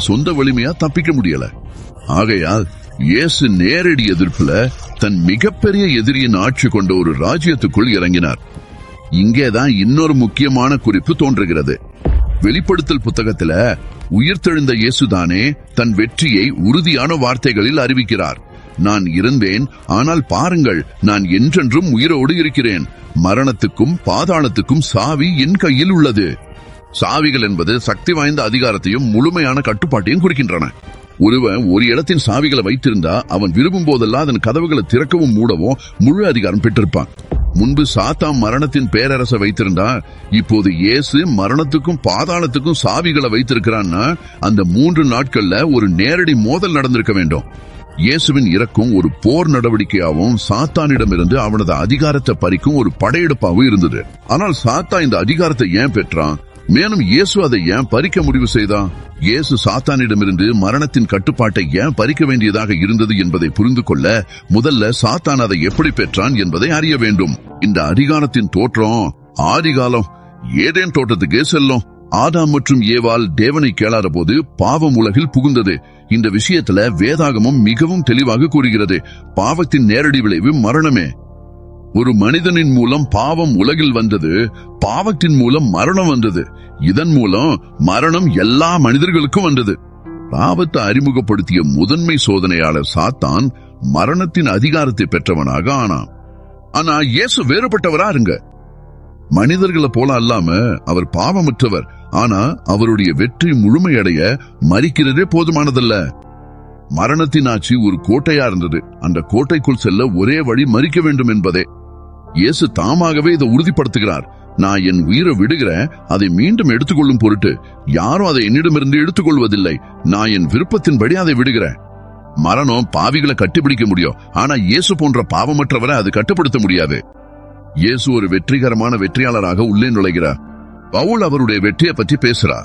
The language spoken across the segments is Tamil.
சொந்த வலிமையா தப்பிக்க முடியல ஆகையால் இயேசு நேரடி எதிர்ப்புல தன் மிகப்பெரிய எதிரியின் ஆட்சி கொண்ட ஒரு ராஜ்யத்துக்குள் இறங்கினார் இங்கேதான் இன்னொரு முக்கியமான குறிப்பு தோன்றுகிறது வெளிப்படுத்தல் புத்தகத்துல உயிர்த்தெழுந்த இயேசுதானே தன் வெற்றியை உறுதியான வார்த்தைகளில் அறிவிக்கிறார் நான் இருந்தேன் ஆனால் பாருங்கள் நான் என்றென்றும் உயிரோடு இருக்கிறேன் மரணத்துக்கும் பாதாளத்துக்கும் சாவி என் கையில் உள்ளது சாவிகள் என்பது சக்தி வாய்ந்த அதிகாரத்தையும் முழுமையான கட்டுப்பாட்டையும் குறிக்கின்றன ஒருவன் ஒரு இடத்தின் சாவிகளை வைத்திருந்தா அவன் விரும்பும் போதெல்லாம் அதன் கதவுகளை திறக்கவும் மூடவும் முழு அதிகாரம் பெற்றிருப்பான் முன்பு சாத்தாம் மரணத்தின் பேரரசை வைத்திருந்தா இப்போது இயேசு மரணத்துக்கும் பாதாளத்துக்கும் சாவிகளை வைத்திருக்கிறான்னா அந்த மூன்று நாட்கள்ல ஒரு நேரடி மோதல் நடந்திருக்க வேண்டும் இயேசுவின் இறக்கும் ஒரு போர் நடவடிக்கையாகவும் சாத்தானிடமிருந்து அவனது அதிகாரத்தை பறிக்கும் ஒரு படையெடுப்பாகவும் இருந்தது ஆனால் சாத்தா இந்த அதிகாரத்தை ஏன் பெற்றான் மேலும் இயேசு அதை ஏன் பறிக்க முடிவு செய்தான் இயேசு சாத்தானிடமிருந்து மரணத்தின் கட்டுப்பாட்டை ஏன் பறிக்க வேண்டியதாக இருந்தது என்பதை புரிந்து கொள்ள முதல்ல சாத்தான் அதை எப்படி பெற்றான் என்பதை அறிய வேண்டும் இந்த அதிகாரத்தின் தோற்றம் ஆதிகாலம் ஏதேன் தோட்டத்துக்கே செல்லும் ஆதாம் மற்றும் ஏவாள் தேவனை கேளாத போது பாவம் உலகில் புகுந்தது இந்த விஷயத்துல வேதாகமம் மிகவும் தெளிவாக கூறுகிறது பாவத்தின் நேரடி விளைவு மரணமே ஒரு மனிதனின் மூலம் பாவம் உலகில் வந்தது பாவத்தின் மூலம் மரணம் வந்தது இதன் மூலம் மரணம் எல்லா மனிதர்களுக்கும் வந்தது பாவத்தை அறிமுகப்படுத்திய முதன்மை சோதனையாளர் சாத்தான் மரணத்தின் அதிகாரத்தை பெற்றவனாக ஆனான் ஆனா இயேசு வேறுபட்டவரா இருங்க மனிதர்களை போல அல்லாம அவர் பாவமற்றவர் ஆனா அவருடைய வெற்றி முழுமையடைய மறிக்கிறதே போதுமானதல்ல மரணத்தின் ஆட்சி ஒரு கோட்டையா இருந்தது அந்த கோட்டைக்குள் செல்ல ஒரே வழி மறிக்க வேண்டும் என்பதே இயேசு தாமாகவே இதை உறுதிப்படுத்துகிறார் நான் என் உயிரை விடுகிறேன் அதை மீண்டும் எடுத்துக்கொள்ளும் பொருட்டு யாரும் அதை என்னிடமிருந்து எடுத்துக்கொள்வதில்லை நான் என் விருப்பத்தின்படி அதை விடுகிறேன் மரணம் பாவிகளை கட்டுப்பிடிக்க முடியும் ஆனா இயேசு போன்ற பாவமற்றவரை அது கட்டுப்படுத்த முடியாது இயேசு ஒரு வெற்றிகரமான வெற்றியாளராக உள்ளே நுழைகிறார் பவுல் அவருடைய வெற்றியை பற்றி பேசுறார்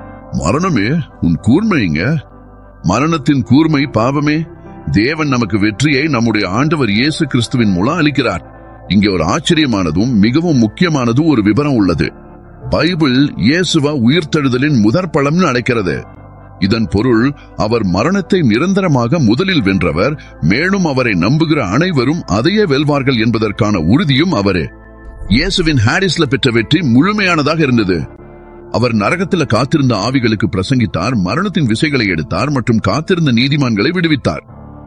மரணமே உன் கூர்மைங்க மரணத்தின் கூர்மை பாவமே தேவன் நமக்கு வெற்றியை நம்முடைய ஆண்டவர் இயேசு கிறிஸ்துவின் மூலம் அளிக்கிறார் இங்கே ஒரு ஆச்சரியமானதும் மிகவும் முக்கியமானதும் ஒரு விவரம் உள்ளது பைபிள் இயேசுவா உயிர்த்தெழுதலின் முதற் பழம்னு அழைக்கிறது இதன் பொருள் அவர் மரணத்தை நிரந்தரமாக முதலில் வென்றவர் மேலும் அவரை நம்புகிற அனைவரும் அதையே வெல்வார்கள் என்பதற்கான உறுதியும் அவரே இயேசுவின் ஹாரிஸ்ல பெற்ற வெற்றி முழுமையானதாக இருந்தது அவர் நரகத்துல காத்திருந்த ஆவிகளுக்கு பிரசங்கித்தார் மரணத்தின் விசைகளை எடுத்தார் மற்றும் காத்திருந்த நீதிமான்களை விடுவித்தார்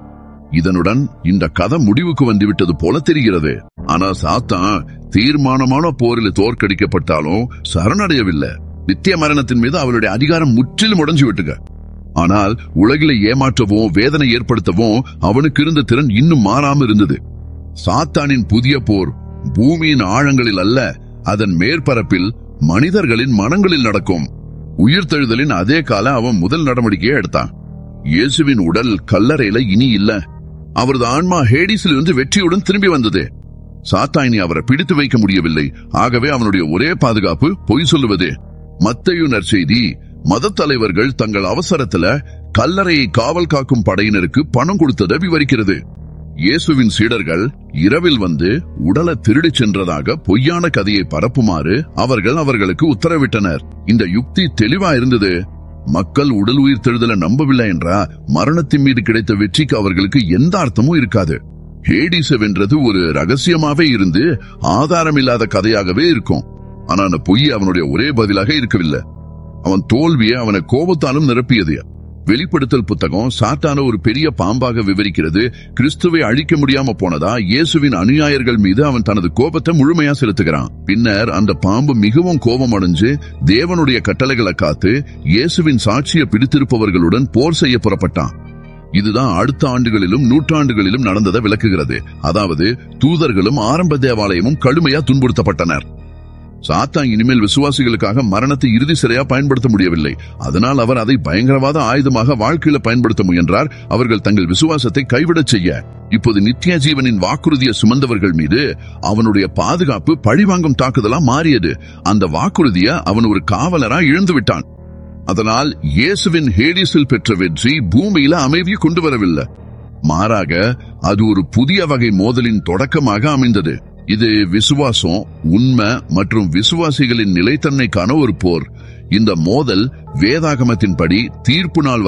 இதனுடன் இந்த கதை முடிவுக்கு வந்துவிட்டது போல தெரிகிறது ஆனா சாத்தான் தீர்மானமான போரில் தோற்கடிக்கப்பட்டாலும் சரணடையவில்லை நித்திய மரணத்தின் மீது அவருடைய அதிகாரம் முற்றிலும் உடைஞ்சு விட்டுக ஆனால் உலகில ஏமாற்றவும் வேதனை ஏற்படுத்தவும் அவனுக்கு இருந்த திறன் இன்னும் மாறாம இருந்தது சாத்தானின் புதிய போர் பூமியின் ஆழங்களில் அல்ல அதன் மேற்பரப்பில் மனிதர்களின் மனங்களில் நடக்கும் உயிர்த்தெழுதலின் அதே கால அவன் முதல் நடவடிக்கையை எடுத்தான் இயேசுவின் உடல் கல்லறையில இனி இல்ல அவரது ஆன்மா ஹேடிஸில் இருந்து வெற்றியுடன் திரும்பி வந்தது சாத்தாயினி அவரை பிடித்து வைக்க முடியவில்லை ஆகவே அவனுடைய ஒரே பாதுகாப்பு பொய் சொல்லுவது மத்தையு நற்செய்தி மத தலைவர்கள் தங்கள் அவசரத்துல கல்லறையை காவல் காக்கும் படையினருக்கு பணம் கொடுத்ததை விவரிக்கிறது இயேசுவின் சீடர்கள் இரவில் வந்து உடலை திருடிச் சென்றதாக பொய்யான கதையை பரப்புமாறு அவர்கள் அவர்களுக்கு உத்தரவிட்டனர் இந்த யுக்தி தெளிவா இருந்தது மக்கள் உடல் உயிர் தெழுதலை நம்பவில்லை என்றா மரணத்தின் மீது கிடைத்த வெற்றிக்கு அவர்களுக்கு எந்த அர்த்தமும் இருக்காது ஹேடிஸ வென்றது ஒரு ரகசியமாவே இருந்து ஆதாரம் இல்லாத கதையாகவே இருக்கும் ஆனா அந்த பொய் அவனுடைய ஒரே பதிலாக இருக்கவில்லை அவன் தோல்வியை அவனை கோபத்தாலும் நிரப்பியது வெளிப்படுத்தல் புத்தகம் சாத்தான ஒரு பெரிய பாம்பாக விவரிக்கிறது கிறிஸ்துவை அழிக்க முடியாம போனதா இயேசுவின் அனுயாயர்கள் மீது அவன் தனது கோபத்தை முழுமையா செலுத்துகிறான் பின்னர் அந்த பாம்பு மிகவும் கோபம் அடைஞ்சு தேவனுடைய கட்டளைகளை காத்து இயேசுவின் சாட்சியை பிடித்திருப்பவர்களுடன் போர் செய்ய புறப்பட்டான் இதுதான் அடுத்த ஆண்டுகளிலும் நூற்றாண்டுகளிலும் நடந்ததை விளக்குகிறது அதாவது தூதர்களும் ஆரம்ப தேவாலயமும் கடுமையா துன்புறுத்தப்பட்டனர் சாத்தான் இனிமேல் விசுவாசிகளுக்காக மரணத்தை இறுதி சிறையா பயன்படுத்த முடியவில்லை அதனால் அவர் அதை பயங்கரவாத ஆயுதமாக வாழ்க்கையில பயன்படுத்த முயன்றார் அவர்கள் தங்கள் விசுவாசத்தை கைவிடச் செய்ய இப்போது நித்திய ஜீவனின் வாக்குறுதியை சுமந்தவர்கள் மீது அவனுடைய பாதுகாப்பு பழிவாங்கும் தாக்குதலா மாறியது அந்த வாக்குறுதியை அவன் ஒரு காவலரா இழந்து விட்டான் அதனால் இயேசுவின் ஹேடிஸில் பெற்ற வெற்றி பூமியில அமைதியை கொண்டு வரவில்லை மாறாக அது ஒரு புதிய வகை மோதலின் தொடக்கமாக அமைந்தது இது விசுவாசம் உண்மை மற்றும் விசுவாசிகளின் நிலைத்தன்மைக்கான ஒரு போர் இந்த மோதல் வேதாகமத்தின்படி தீர்ப்பு நாள்